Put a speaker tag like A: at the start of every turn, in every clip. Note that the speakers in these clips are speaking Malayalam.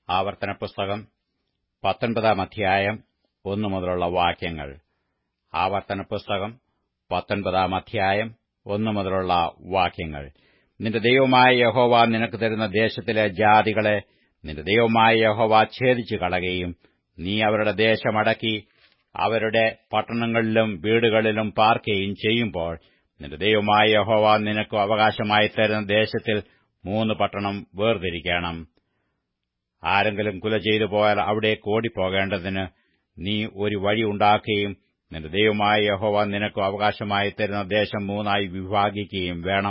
A: ആവർത്തന പുസ്തകം പത്തൊൻപതാം അധ്യായം ഒന്നു മുതലുള്ള വാക്യങ്ങൾ ആവർത്തന പുസ്തകം പത്തൊൻപതാം അധ്യായം ഒന്നു മുതലുള്ള വാക്യങ്ങൾ നിന്റെ ദൈവമായ യഹോവ നിനക്ക് തരുന്ന ദേശത്തിലെ ജാതികളെ നിന്റെ ദൈവമായ യഹോവ ഛേദിച്ചു കളയുകയും നീ അവരുടെ ദേശമടക്കി അവരുടെ പട്ടണങ്ങളിലും വീടുകളിലും പാർക്കുകയും ചെയ്യുമ്പോൾ നിന്റെ ദൈവമായ യഹോവ നിനക്ക് അവകാശമായി തരുന്ന ദേശത്തിൽ മൂന്ന് പട്ടണം വേർതിരിക്കണം ആരെങ്കിലും കുല ചെയ്തു പോയാൽ അവിടേക്ക് ഓടിപ്പോകേണ്ടതിന് നീ ഒരു വഴി ഉണ്ടാക്കുകയും നിന്റെ ദൈവമായ യഹോവ നിനക്ക് അവകാശമായി തരുന്ന ദേശം മൂന്നായി വിഭാഗിക്കുകയും വേണം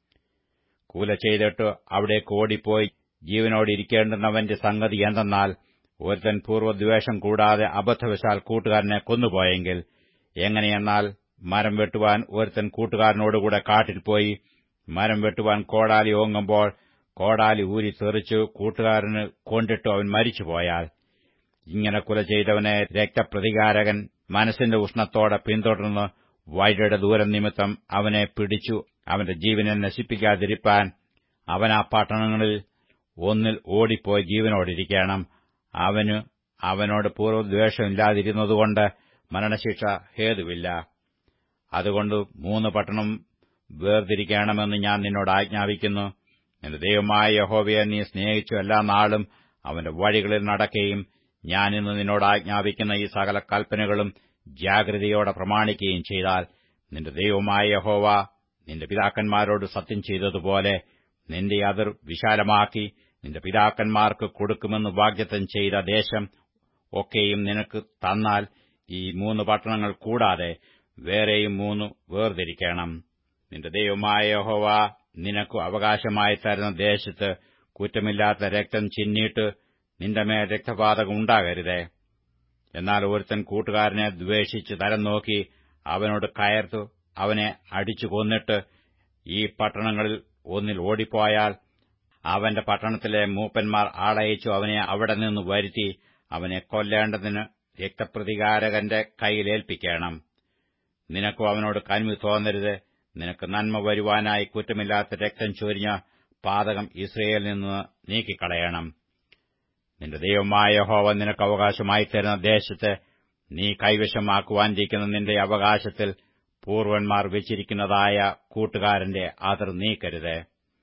A: കൂല ചെയ്തിട്ട് അവിടേക്ക് ഓടിപ്പോയി ജീവനോടിരിക്കേണ്ടുന്നവന്റെ സംഗതി എന്തെന്നാൽ ഒരുത്തൻ പൂർവ്വദ്വേഷം കൂടാതെ അബദ്ധവശാൽ കൂട്ടുകാരനെ കൊന്നുപോയെങ്കിൽ എങ്ങനെയെന്നാൽ മരം വെട്ടുവാൻ ഒരുത്തൻ കൂട്ടുകാരനോടുകൂടെ കാട്ടിൽ പോയി മരം വെട്ടുവാൻ കോടാലി ഓങ്ങുമ്പോൾ കോടാലി ഊരി തെറിച്ചു കൂട്ടുകാരന് കൊണ്ടിട്ടു അവൻ മരിച്ചുപോയാൽ ഇങ്ങനെ കുല ചെയ്തവനെ രക്തപ്രതികാരകൻ മനസ്സിന്റെ ഉഷ്ണത്തോടെ പിന്തുടർന്ന് വഴിയുടെ ദൂരം നിമിത്തം അവനെ പിടിച്ചു അവന്റെ ജീവനെ നശിപ്പിക്കാതിരിപ്പാൻ അവൻ ആ പട്ടണങ്ങളിൽ ഒന്നിൽ ഓടിപ്പോയി ജീവനോടിരിക്കണം അവന് അവനോട് പൂർവ്വദ്വേഷമില്ലാതിരുന്നതുകൊണ്ട് മരണശിക്ഷ ഹേതുവില്ല അതുകൊണ്ട് മൂന്ന് പട്ടണം വേർതിരിക്കണമെന്ന് ഞാൻ നിന്നോട് ആജ്ഞാപിക്കുന്നു നിന്റെ ദൈവമായ യഹോവയെ നീ സ്നേഹിച്ചു എല്ലാ നാളും അവന്റെ വഴികളിൽ നടക്കുകയും ഞാൻ ഇന്ന് നിന്നോട് ആജ്ഞാപിക്കുന്ന ഈ സകല കൽപ്പനകളും ജാഗ്രതയോടെ പ്രമാണിക്കുകയും ചെയ്താൽ നിന്റെ ദൈവമായ യഹോവ നിന്റെ പിതാക്കന്മാരോട് സത്യം ചെയ്തതുപോലെ നിന്റെ അതിർ വിശാലമാക്കി നിന്റെ പിതാക്കന്മാർക്ക് കൊടുക്കുമെന്ന് വാഗ്ദത്തം ചെയ്ത ദേശം ഒക്കെയും നിനക്ക് തന്നാൽ ഈ മൂന്ന് പട്ടണങ്ങൾ കൂടാതെ വേറെയും മൂന്ന് വേർതിരിക്കണം നിന്റെ ദൈവമായ യഹോവ നിനക്കു അവകാശമായി തരുന്ന ദേശത്ത് കുറ്റമില്ലാത്ത രക്തം ചിന്നിയിട്ട് നിന്റെ മേൽ രക്തപാതകം ഉണ്ടാകരുതേ എന്നാൽ ഒരുത്തൻ കൂട്ടുകാരനെ ദ്വേഷിച്ച് തരം നോക്കി അവനോട് കയർത്തു അവനെ അടിച്ചു കൊന്നിട്ട് ഈ പട്ടണങ്ങളിൽ ഒന്നിൽ ഓടിപ്പോയാൽ അവന്റെ പട്ടണത്തിലെ മൂപ്പന്മാർ ആളയച്ചു അവനെ അവിടെ നിന്ന് വരുത്തി അവനെ കൊല്ലേണ്ടതിന് രക്തപ്രതികാരകന്റെ കൈയിലേൽപ്പിക്കണം നിനക്കും അവനോട് കനിവ് തോന്നരുത് നിനക്ക് നന്മ വരുവാനായി കുറ്റമില്ലാത്ത രക്തം ചൊരിഞ്ഞ പാതകം ഇസ്രയേലിൽ നിന്ന് നീക്കിക്കളയണം നിന്റെ ദൈവമായ ഹോവ നിനക്ക് അവകാശമായി തരുന്ന ദേശത്ത് നീ കൈവശമാക്കുവാനിരിക്കുന്ന നിന്റെ അവകാശത്തിൽ പൂർവന്മാർ വെച്ചിരിക്കുന്നതായ കൂട്ടുകാരന്റെ അതിർ നീക്കരുത്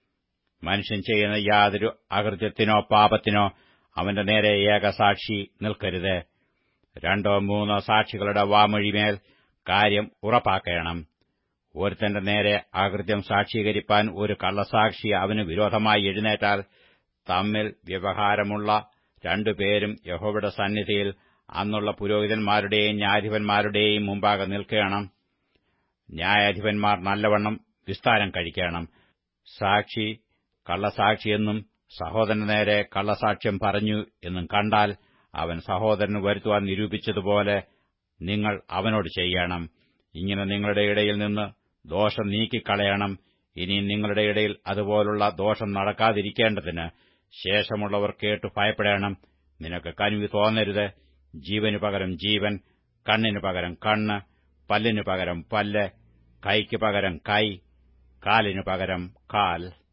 A: മനുഷ്യൻ ചെയ്യുന്ന യാതൊരു അകൃത്യത്തിനോ പാപത്തിനോ അവന്റെ നേരെ ഏകസാക്ഷി നിൽക്കരുത് രണ്ടോ മൂന്നോ സാക്ഷികളുടെ വാമൊഴിമേൽ കാര്യം ഉറപ്പാക്കണം ഒരുത്തന്റെ നേരെ അകൃത്യം സാക്ഷീകരിപ്പാൻ ഒരു കള്ളസാക്ഷി അവന് വിരോധമായി എഴുന്നേറ്റാൽ തമ്മിൽ വ്യവഹാരമുള്ള രണ്ടുപേരും യഹോവയുടെ സന്നിധിയിൽ അന്നുള്ള പുരോഹിതന്മാരുടെയും ന്യായാധിപന്മാരുടെയും മുമ്പാകെ നിൽക്കണം ന്യായാധിപന്മാർ നല്ലവണ്ണം വിസ്താരം കഴിക്കണം സാക്ഷി കള്ളസാക്ഷിയെന്നും സഹോദരന് നേരെ കള്ളസാക്ഷ്യം പറഞ്ഞു എന്നും കണ്ടാൽ അവൻ സഹോദരന് വരുത്തുവാൻ നിരൂപിച്ചതുപോലെ നിങ്ങൾ അവനോട് ചെയ്യണം ഇങ്ങനെ നിങ്ങളുടെ ഇടയിൽ നിന്ന് ദോഷം നീക്കിക്കളയണം ഇനി നിങ്ങളുടെ ഇടയിൽ അതുപോലുള്ള ദോഷം നടക്കാതിരിക്കേണ്ടതിന് ശേഷമുള്ളവർ കേട്ടു ഭയപ്പെടണം നിനക്ക് കനിവ് തോന്നരുത് ജീവനു പകരം ജീവൻ കണ്ണിനു പകരം കണ്ണ് പല്ലിനു പകരം പല്ല് കൈക്ക് പകരം കൈ കാലിനു പകരം കാൽ